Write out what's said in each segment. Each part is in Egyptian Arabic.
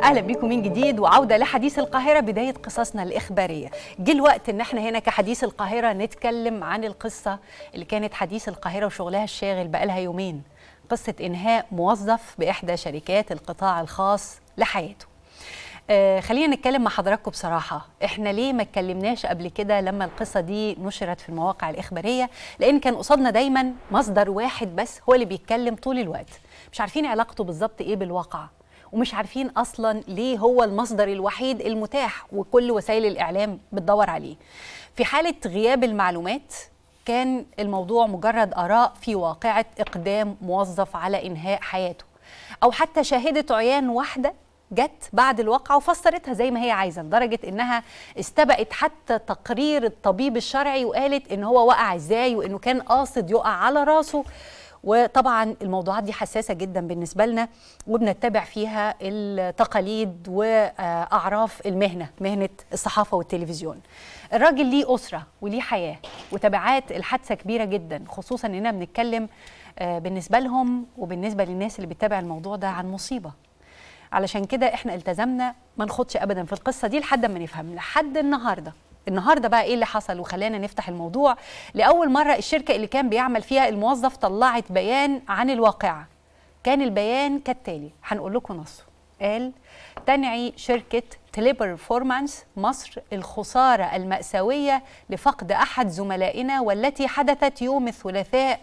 اهلا بيكم من جديد وعوده لحديث القاهره بدايه قصصنا الاخباريه جه الوقت ان احنا هنا كحديث القاهره نتكلم عن القصه اللي كانت حديث القاهره وشغلها الشاغل بقالها يومين قصه انهاء موظف باحدى شركات القطاع الخاص لحياته آه خلينا نتكلم مع حضراتكم بصراحة احنا ليه ما اتكلمناش قبل كده لما القصة دي نشرت في المواقع الإخبارية لأن كان قصادنا دايما مصدر واحد بس هو اللي بيتكلم طول الوقت مش عارفين علاقته بالظبط ايه بالواقع ومش عارفين اصلا ليه هو المصدر الوحيد المتاح وكل وسائل الاعلام بتدور عليه في حاله غياب المعلومات كان الموضوع مجرد اراء في واقعه اقدام موظف على انهاء حياته او حتى شاهده عيان واحده جت بعد الواقعة وفسرتها زي ما هي عايزة لدرجة إنها استبقت حتى تقرير الطبيب الشرعي وقالت إن هو وقع إزاي وإنه كان قاصد يقع على راسه وطبعا الموضوعات دي حساسة جدا بالنسبة لنا وبنتبع فيها التقاليد وأعراف المهنة مهنة الصحافة والتلفزيون الراجل ليه أسرة وليه حياة وتبعات الحادثة كبيرة جدا خصوصا إننا بنتكلم بالنسبة لهم وبالنسبة للناس اللي بتتابع الموضوع ده عن مصيبة علشان كده احنا التزمنا ما نخدش ابدا في القصه دي لحد ما نفهم لحد النهارده النهارده بقى ايه اللي حصل وخلانا نفتح الموضوع لاول مره الشركه اللي كان بيعمل فيها الموظف طلعت بيان عن الواقعه كان البيان كالتالي هنقول لكم نصه قال تنعي شركه تليبر فورمانس مصر الخساره الماساويه لفقد احد زملائنا والتي حدثت يوم الثلاثاء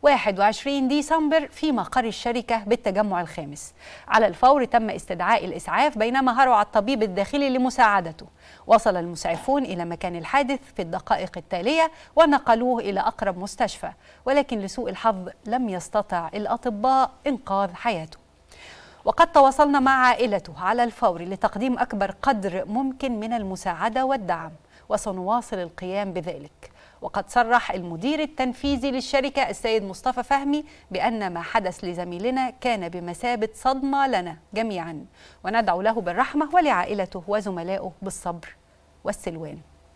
21 ديسمبر في مقر الشركة بالتجمع الخامس على الفور تم استدعاء الإسعاف بينما هرع الطبيب الداخلي لمساعدته وصل المسعفون إلى مكان الحادث في الدقائق التالية ونقلوه إلى أقرب مستشفى ولكن لسوء الحظ لم يستطع الأطباء إنقاذ حياته وقد تواصلنا مع عائلته على الفور لتقديم أكبر قدر ممكن من المساعدة والدعم وسنواصل القيام بذلك وقد صرح المدير التنفيذي للشركة السيد مصطفى فهمي بأن ما حدث لزميلنا كان بمثابة صدمة لنا جميعا وندعو له بالرحمة ولعائلته وزملائه بالصبر والسلوان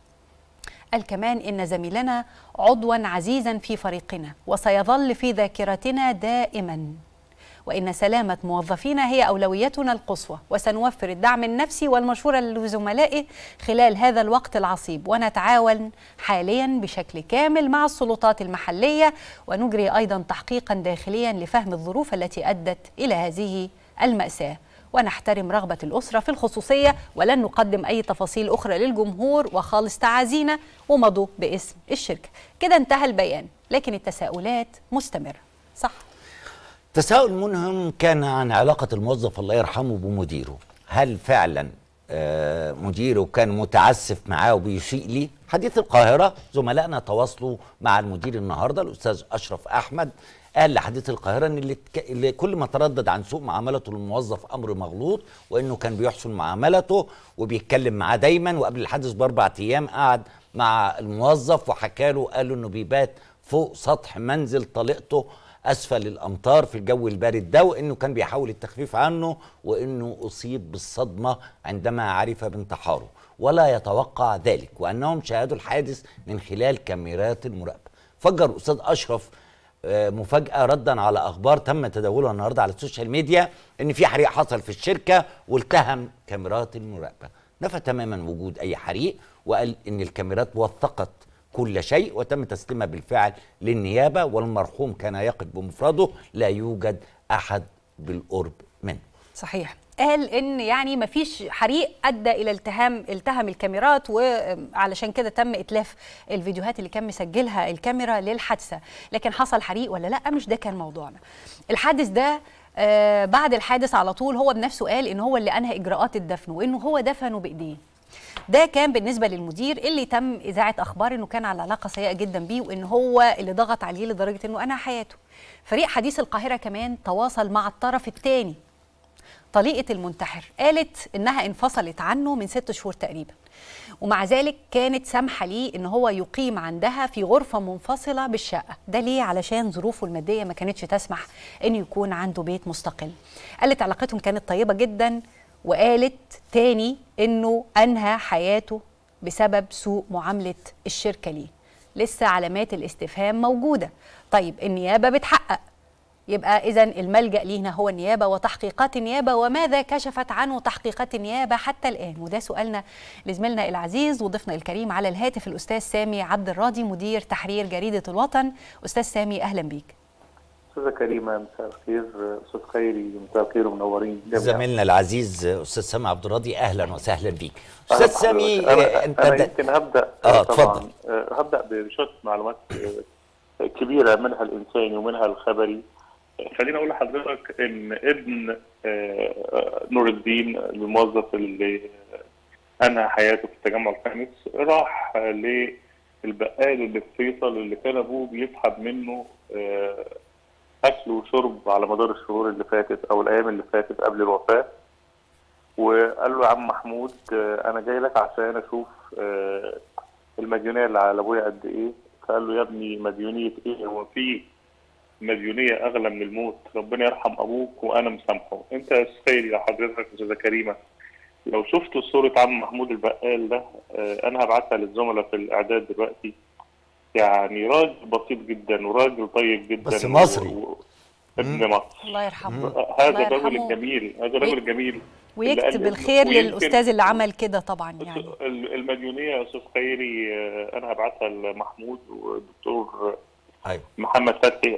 قال كمان إن زميلنا عضوا عزيزا في فريقنا وسيظل في ذاكرتنا دائما وإن سلامة موظفينا هي أولويتنا القصوى وسنوفر الدعم النفسي والمشورة لزملائه خلال هذا الوقت العصيب ونتعاون حاليا بشكل كامل مع السلطات المحلية ونجري أيضا تحقيقا داخليا لفهم الظروف التي أدت إلى هذه المأساة ونحترم رغبة الأسرة في الخصوصية ولن نقدم أي تفاصيل أخرى للجمهور وخالص تعازينا ومضوا باسم الشركة كده انتهى البيان لكن التساؤلات مستمرة صح تساؤل منهم كان عن علاقة الموظف الله يرحمه بمديره هل فعلا مديره كان متعسف معاه وبيسيء ليه حديث القاهرة زملائنا تواصلوا مع المدير النهاردة الأستاذ أشرف أحمد قال لحديث القاهرة أن اللي, اللي كل ما تردد عن سوء معاملته للموظف أمر مغلوط وأنه كان بيحسن معاملته وبيتكلم معاه دايما وقبل الحادث بأربع أيام قعد مع الموظف وحكى له قال له أنه بيبات فوق سطح منزل طليقته اسفل الامطار في الجو البارد ده وانه كان بيحاول التخفيف عنه وانه اصيب بالصدمه عندما عرف بانتحاره ولا يتوقع ذلك وانهم شاهدوا الحادث من خلال كاميرات المراقبه فجر الاستاذ اشرف مفاجاه ردا على اخبار تم تداولها النهارده على السوشيال ميديا ان في حريق حصل في الشركه والتهم كاميرات المراقبه نفى تماما وجود اي حريق وقال ان الكاميرات وثقت كل شيء وتم تسليمها بالفعل للنيابه والمرحوم كان يقف بمفرده لا يوجد احد بالقرب منه. صحيح. قال ان يعني ما فيش حريق ادى الى التهام التهم الكاميرات وعلشان كده تم اتلاف الفيديوهات اللي كان مسجلها الكاميرا للحادثه لكن حصل حريق ولا لا مش ده كان موضوعنا الحادث ده آه بعد الحادث على طول هو بنفسه قال ان هو اللي انهى اجراءات الدفن وانه هو دفنه بايديه ده كان بالنسبه للمدير اللي تم اذاعه اخبار انه كان على علاقه سيئه جدا بيه وان هو اللي ضغط عليه لدرجه انه انهى حياته. فريق حديث القاهره كمان تواصل مع الطرف الثاني طليقه المنتحر قالت انها انفصلت عنه من ست شهور تقريبا. ومع ذلك كانت سامحه ليه ان هو يقيم عندها في غرفه منفصله بالشقه، ده ليه؟ علشان ظروفه الماديه ما كانتش تسمح انه يكون عنده بيت مستقل. قالت علاقتهم كانت طيبه جدا وقالت تاني انه انهى حياته بسبب سوء معامله الشركه ليه لسه علامات الاستفهام موجوده طيب النيابه بتحقق يبقى اذا الملجا لينا هو النيابه وتحقيقات النيابه وماذا كشفت عنه تحقيقات النيابه حتى الان وده سؤالنا لزميلنا العزيز وضيفنا الكريم على الهاتف الاستاذ سامي عبد الراضي مدير تحرير جريده الوطن استاذ سامي اهلا بيك استاذه كريمه مساء الخير استاذ خيري مساء الخير ومنورين جميعا. زميلنا العزيز استاذ سامي عبد الراضي اهلا وسهلا بيك أهلا استاذ سامي بحضرتك. انا, آه، انت أنا د- يمكن هبدا آه، طبعا اتفضل. آه، هبدا بشويه معلومات آه، كبيره منها الانساني ومنها الخبري آه، خليني اقول لحضرتك ان ابن آه، نور الدين الموظف اللي انهى حياته في التجمع الخامس راح للبقال اللي في فيصل اللي كان ابوه بيسحب منه آه، اكل وشرب على مدار الشهور اللي فاتت او الايام اللي فاتت قبل الوفاه وقال له يا عم محمود آه، انا جاي لك عشان اشوف آه، المديونيه اللي على ابويا قد ايه فقال له يا ابني مديونيه ايه هو في مديونيه اغلى من الموت ربنا يرحم ابوك وانا مسامحه انت يا أستاذ خيري يا حضرتك استاذه كريمه لو شفتوا صوره عم محمود البقال ده آه، انا هبعتها للزملاء في الاعداد دلوقتي يعني راجل بسيط جدا وراجل طيب جدا بس مصري. و... و... ابن مصر الله يرحمه هذا الله الرجل يرحمه الجميل هذا الرجل الجميل اللي ويكتب قال- الخير ويمكن للاستاذ اللي عمل كده طبعا يعني ال- المديونيه يا استاذ خيري آه، انا هبعتها لمحمود والدكتور أيوة. محمد فتحي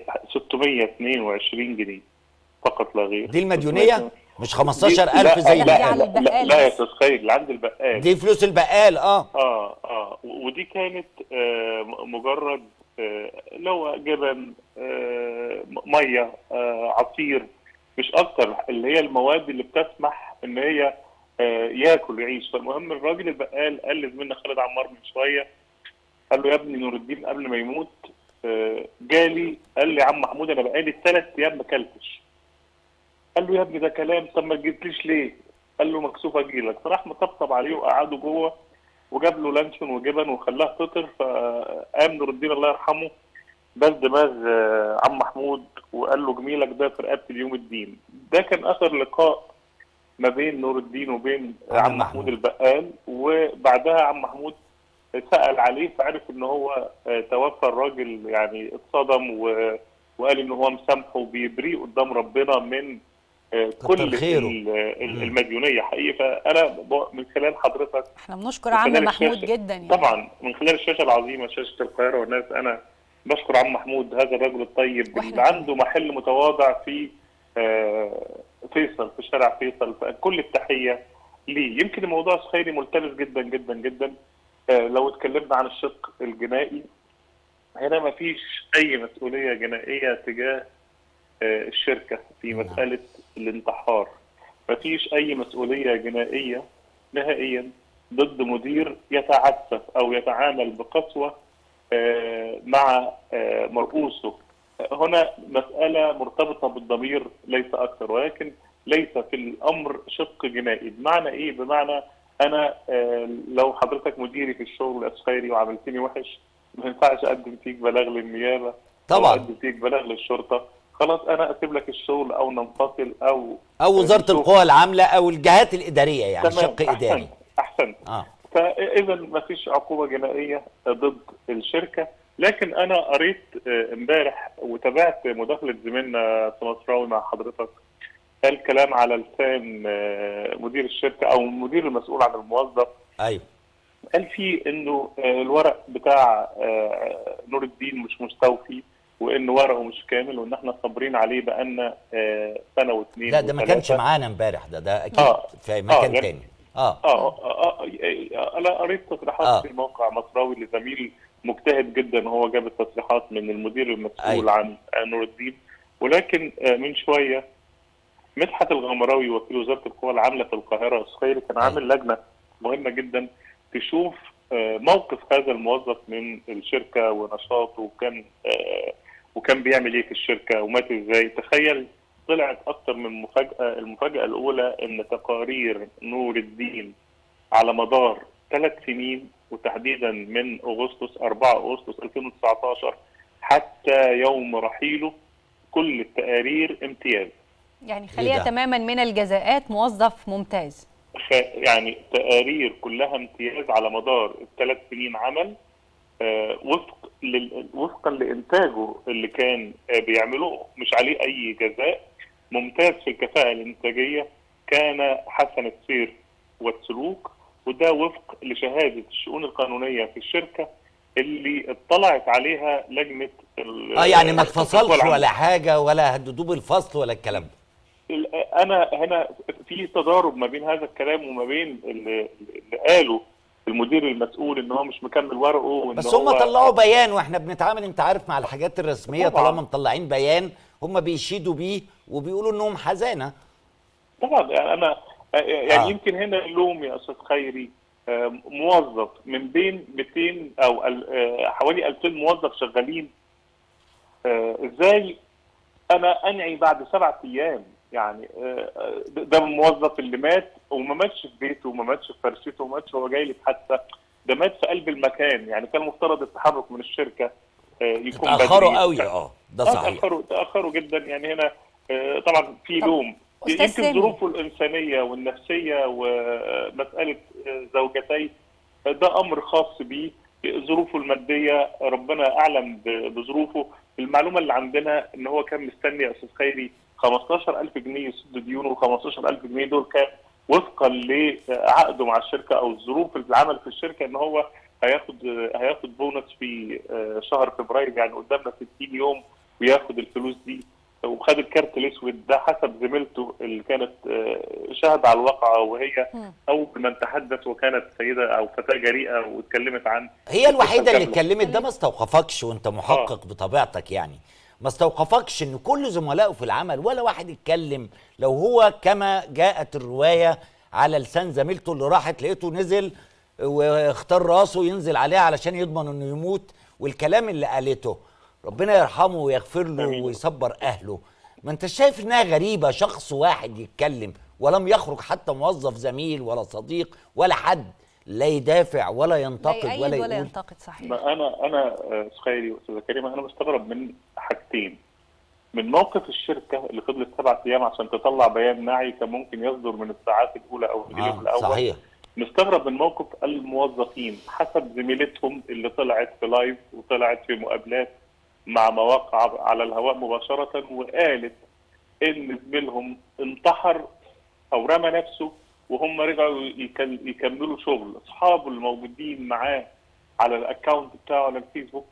622 جنيه فقط لا غير دي المديونيه مش 15000 لا- زي لا، لا, يعني لا, البقال لا, لا يا بس. استاذ خيري اللي عند البقال دي فلوس البقال اه اه اه و- ودي كانت آه م- مجرد آه اللي هو جبن آه م- ميه آه عصير مش اكتر اللي هي المواد اللي بتسمح ان هي آه ياكل ويعيش فالمهم الراجل البقال قال لزميلنا خالد عمار من شويه قال له يا ابني نور الدين قبل ما يموت آه جالي قال لي يا عم محمود انا بقالي ثلاث ايام ما اكلتش قال له يا ابني ده كلام طب ما جيتليش ليه؟ قال له مكسوف اجي لك فراح مطبطب عليه وقعده جوه وجاب له لانشون وجبن وخلاه فطر فقام نور الدين الله يرحمه بس دماغ آه، عم محمود وقال له جميلك ده في رقبه اليوم الدين ده كان اخر لقاء ما بين نور الدين وبين عم عم محمود. محمود البقال وبعدها عم محمود سأل عليه فعرف ان هو آه، توفى الراجل يعني اتصدم و... وقال ان هو مسامحه وبيبريه قدام ربنا من آه، كتر كل خيره. ال- ال- المديونيه حقيقي فانا ب- من خلال حضرتك احنا بنشكر من عم خلال محمود الشاشة- جدا يعني طبعا من خلال الشاشه العظيمه شاشه القاهره والناس انا بشكر عم محمود هذا الرجل الطيب وإحنا اللي عنده محل متواضع في آه، فيصل في شارع فيصل فكل التحيه ليه يمكن الموضوع خيري ملتبس جدا جدا جدا آه، لو اتكلمنا عن الشق الجنائي هنا ما فيش اي مسؤوليه جنائيه تجاه آه، الشركه في نعم. مساله الانتحار ما فيش اي مسؤوليه جنائيه نهائيا ضد مدير يتعسف او يتعامل بقسوه آه، مع آه، مرؤوسه هنا مساله مرتبطه بالضمير ليس اكثر ولكن ليس في الامر شق جنائي بمعنى ايه بمعنى انا آه، لو حضرتك مديري في الشغل الخيري وعملتني وحش ما ينفعش اقدم فيك بلاغ للنيابه طبعاً. او اقدم فيك بلاغ للشرطه خلاص انا اسيب لك الشغل او ننفصل او او وزاره نشوف- القوى العامله او الجهات الاداريه يعني تمام، شق اداري احسنت احسنت اه فاذا ما فيش عقوبه جنائيه ضد الشركه لكن انا قريت آه، امبارح وتابعت مداخله زميلنا سمسراوي مع حضرتك قال كلام على لسان آه، مدير الشركه او المدير المسؤول عن الموظف ايوه قال فيه انه آه، الورق بتاع آه، نور الدين مش مستوفي وان ورقه مش كامل وان احنا صابرين عليه بقالنا آه، سنه واثنين لا ده ما كانش وثلاثة. معانا امبارح ده ده اكيد آه. في مكان آه، تاني اه اه اه آه، آه، انا قريت تصريحات آه. في موقع مصراوي لزميل مجتهد جدا هو جاب التصريحات من المدير المسؤول أيوة. عن عن نور الدين ولكن آه، من شويه مدحت الغمراوي وكيل وزاره القوى العامله في القاهره الصخيري كان عامل لجنه مهمه جدا تشوف آه، موقف هذا الموظف من الشركه ونشاطه وكان آه، وكان بيعمل ايه في الشركه ومات ازاي تخيل طلعت اكتر من مفاجاه المفاجاه الاولى ان تقارير نور الدين على مدار ثلاث سنين وتحديدا من اغسطس 4 اغسطس 2019 حتى يوم رحيله كل التقارير امتياز يعني خليها ده؟ تماما من الجزاءات موظف ممتاز خ- يعني تقارير كلها امتياز على مدار الثلاث سنين عمل آه، وفق لل- وفقا لانتاجه اللي كان آه، بيعمله مش عليه اي جزاء ممتاز في الكفاءه الانتاجيه كان حسن السير والسلوك وده وفق لشهاده الشؤون القانونيه في الشركه اللي اطلعت عليها لجنه ال- اه يعني ما التخطيط اتفصلش والعمل. ولا حاجه ولا هددوه بالفصل ولا الكلام ده ال- انا هنا في تضارب ما بين هذا الكلام وما بين اللي, اللي قاله المدير المسؤول ان هو مش مكمل ورقه وان بس هو هم طلعوا بيان واحنا بنتعامل انت عارف مع الحاجات الرسميه طبعاً. طالما مطلعين بيان هم بيشيدوا بيه وبيقولوا انهم حزانه طبعا يعني انا يعني آه. آه. يمكن هنا اللوم يا استاذ خيري آه، موظف من بين 200 او ال- آه، حوالي 2000 موظف شغالين آه، ازاي انا انعي بعد سبعة ايام يعني آه، آه، ده ده الموظف اللي مات وما ماتش في بيته وما ماتش في فرشته وما ماتش وهو جاي لي في حادثه ده مات في قلب المكان يعني كان المفترض التحرك من الشركه آه، يكون اتاخروا بدري. قوي اه ده آه، صحيح تاخروا تاخروا جدا يعني هنا آه، طبعا في طب، لوم أستاذ يمكن سامي. ظروفه الانسانيه والنفسيه ومساله آه، زوجتي آه، ده امر خاص بيه ظروفه الماديه ربنا اعلم ب- بظروفه المعلومه اللي عندنا ان هو كان مستني يا استاذ خيري 15000 جنيه يسد ديونه وال 15000 جنيه دول كان وفقا لعقده مع الشركه او الظروف العمل في الشركه ان هو هياخد هياخد بونص في آه، شهر فبراير يعني قدامنا 60 يوم وياخد الفلوس دي وخد الكارت الاسود ده حسب زميلته اللي كانت آه، شاهده على الواقعه وهي مم. اول من تحدث وكانت سيده او فتاه جريئه واتكلمت عن هي الوحيده اللي كاملة. اتكلمت ده ما استوقفكش وانت محقق بطبيعتك يعني ما استوقفكش ان كل زملائه في العمل ولا واحد اتكلم لو هو كما جاءت الروايه على لسان زميلته اللي راحت لقيته نزل واختار راسه ينزل عليها علشان يضمن انه يموت والكلام اللي قالته ربنا يرحمه ويغفر له آمين. ويصبر اهله ما انت شايف انها غريبه شخص واحد يتكلم ولم يخرج حتى موظف زميل ولا صديق ولا حد لا يدافع ولا لا ينتقد يأيد ولا ولا يقول ينتقد صحيح ما انا انا آه، خيري واستاذه كريمه انا مستغرب من حاجتين من موقف الشركه اللي فضلت سبع ايام عشان تطلع بيان نعي كان ممكن يصدر من الساعات الاولى او اليوم آه الاول صحيح مستغرب من موقف الموظفين حسب زميلتهم اللي طلعت في لايف وطلعت في مقابلات مع مواقع على الهواء مباشره وقالت ان زميلهم انتحر او رمى نفسه وهم رجعوا يكل- يكملوا شغل اصحابه الموجودين معاه على الاكونت بتاعه على الفيسبوك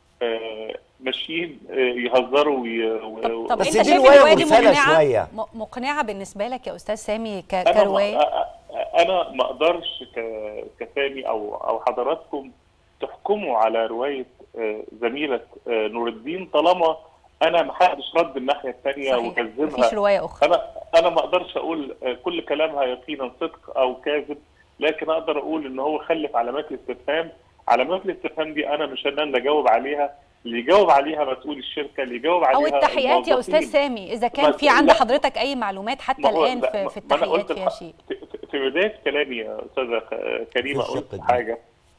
آه، ماشيين آه، يهزروا وي... و- طب بس انت دي شايف رواية الروايه دي مرسلة مقنعه شوية. م- مقنعه بالنسبه لك يا استاذ سامي ك- انا كروايه ما انا ما اقدرش ك- كسامي او او حضراتكم تحكموا على روايه آه، زميله آه، نور الدين طالما انا ما حدش رد الناحيه الثانيه صحيح وكذبها مفيش روايه اخرى انا انا ما اقدرش اقول آه، كل كلامها يقينا صدق او كاذب لكن اقدر اقول ان هو خلف علامات الاستفهام علامات الاستفهام دي انا مش انا اللي اجاوب عليها اللي يجاوب عليها مسؤول الشركه اللي يجاوب عليها او التحيات يا استاذ الموظفين. سامي اذا كان ما- في عند لا. حضرتك اي معلومات حتى ما هو- الان لا، في, ما- في ما أنا التحيات قلت فيها الح- شيء في- في- في بدايه كلامي يا استاذه خ- كريمه في الشق قلت ده. حاجه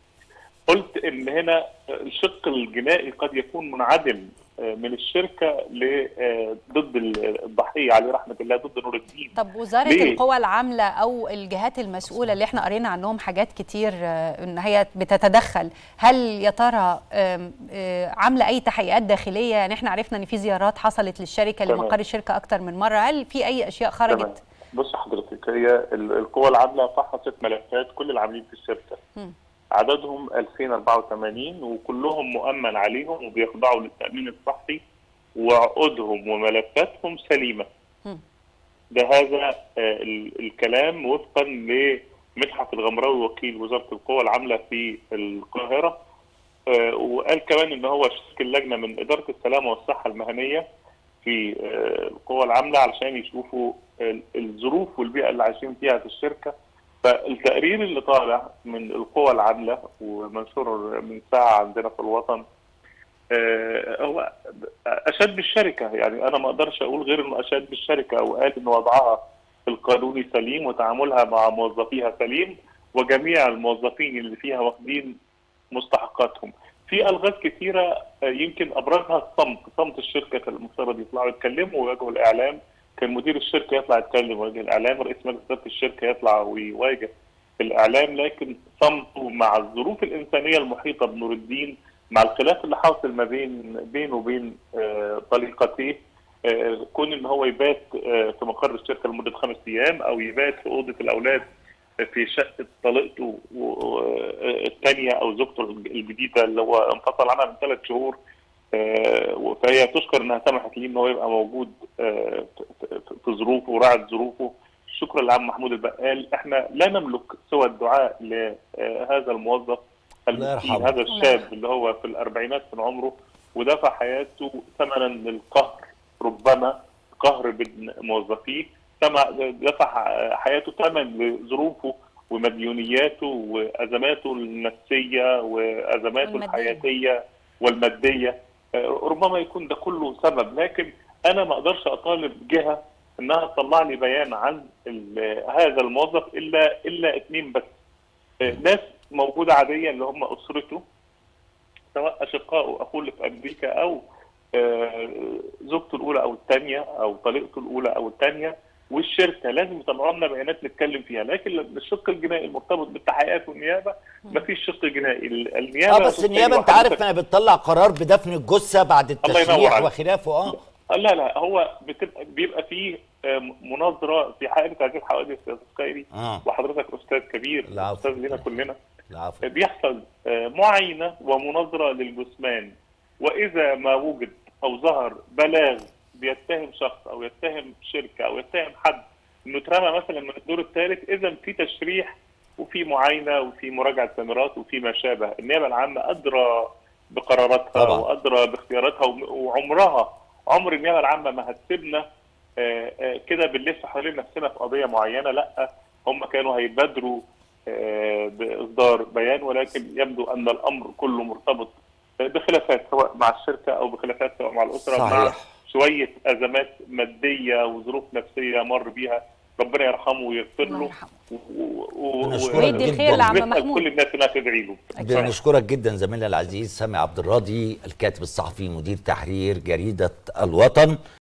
قلت ان هنا الشق الجنائي قد يكون منعدم آه، من الشركه ل- آه، ضد الضحيه عليه رحمه الله ضد نور الدين طب وزاره ليه؟ القوى العامله او الجهات المسؤوله اللي احنا قرينا عنهم حاجات كتير آه، ان هي بتتدخل هل يا ترى آم، آه، عامله اي تحقيقات داخليه يعني احنا عرفنا ان في زيارات حصلت للشركه تمام. لمقر الشركه اكتر من مره هل في اي اشياء تمام. خرجت بص حضرتك هي ال- القوى العامله فحصت ملفات كل العاملين في الشركه مم. عددهم 2084 وكلهم مؤمن عليهم وبيخضعوا للتامين الصحي وعقودهم وملفاتهم سليمه مم. ده هذا آه، ال- الكلام وفقا لمدحت الغمراوي وكيل وزاره القوى العامله في القاهره آه، وقال كمان ان هو شكل لجنه من اداره السلامه والصحه المهنيه في آه، القوى العامله علشان يشوفوا ال- الظروف والبيئه اللي عايشين فيها في الشركه فالتقرير اللي طالع من القوى العامله ومنشور من ساعه عندنا في الوطن آه، هو اشاد بالشركه يعني انا ما اقدرش اقول غير انه اشاد بالشركه وقال ان وضعها القانوني سليم وتعاملها مع موظفيها سليم وجميع الموظفين اللي فيها واخدين مستحقاتهم في الغاز كثيره آه، يمكن ابرزها الصمت صمت الشركه كان المفترض يطلعوا يتكلموا ويواجهوا الاعلام كان مدير الشركه يطلع يتكلم ويواجه الاعلام رئيس مجلس اداره الشركه يطلع ويواجه الاعلام لكن صمته مع الظروف الانسانيه المحيطه بنور الدين مع الخلاف اللي حاصل ما بين بينه وبين آه، طليقتيه آه، كون ان هو يبات آه، في مقر الشركه لمده خمس ايام او يبات في اوضه الاولاد في شقه طليقته الثانيه او زوجته الجديده اللي هو انفصل عنها من ثلاث شهور آه، فهي تشكر انها سمحت ليه ان هو يبقى موجود آه، في- في- في ظروفه وراعت ظروفه شكرا لعم محمود البقال احنا لا نملك سوى الدعاء لهذا الموظف الله المسكين يرحمه. هذا الشاب اللي هو في الاربعينات من عمره ودفع حياته ثمنا للقهر ربما قهر بين موظفيه ثم- دفع حياته ثمن لظروفه ومديونياته وازماته النفسيه وازماته والمادية. الحياتيه والماديه آه، ربما يكون ده كله سبب لكن انا ما اقدرش اطالب جهه انها تطلع لي بيان عن ال- هذا الموظف الا الا اثنين بس آه، ناس موجوده عاديه اللي هم اسرته سواء اشقائه اخوه اللي في امريكا او آه، زوجته الاولى او الثانيه او طليقته الاولى او الثانيه والشركه لازم يطلعوا لنا بيانات نتكلم فيها لكن الشق الجنائي المرتبط بالتحقيقات والنيابه ما فيش شق جنائي ال- النيابه اه بس تستدعي النيابه انت وحضرتك- عارف انها بتطلع قرار بدفن الجثه بعد الله ينور التشريح عليك. وخلافه اه لا لا هو بتبقى بيبقى فيه آه، مناظره في حاله هذه الحوادث يا استاذ خيري اه وحضرتك استاذ كبير العفو. استاذ لنا كلنا العفو بيحصل آه، معاينه ومناظره للجثمان واذا ما وجد او ظهر بلاغ بيتهم شخص او يتهم شركه او يتهم حد انه اترمى مثلا من الدور الثالث اذا في تشريح وفي معاينه وفي مراجعه ثمرات وفي ما شابه النيابه العامه ادرى بقراراتها طبعا. وادرى باختياراتها وم- وعمرها عمر النيابه العامه ما هتسيبنا آه، آه، كده بنلف حوالين نفسنا في قضيه معينه لا هم كانوا هيبادروا آه، باصدار بيان ولكن يبدو ان الامر كله مرتبط بخلافات سواء مع الشركه او بخلافات سواء مع الاسره مع صحيح. شويه ازمات ماديه وظروف نفسيه مر بيها ربنا يرحمه ويغفر الله له يرحمه. و- و- ونشكرك و- ويدي الخير جداً. لعم ونسأل محمود كل الناس انها تدعي له بنشكرك جدا زميلنا العزيز سامي عبد الراضي الكاتب الصحفي مدير تحرير جريده الوطن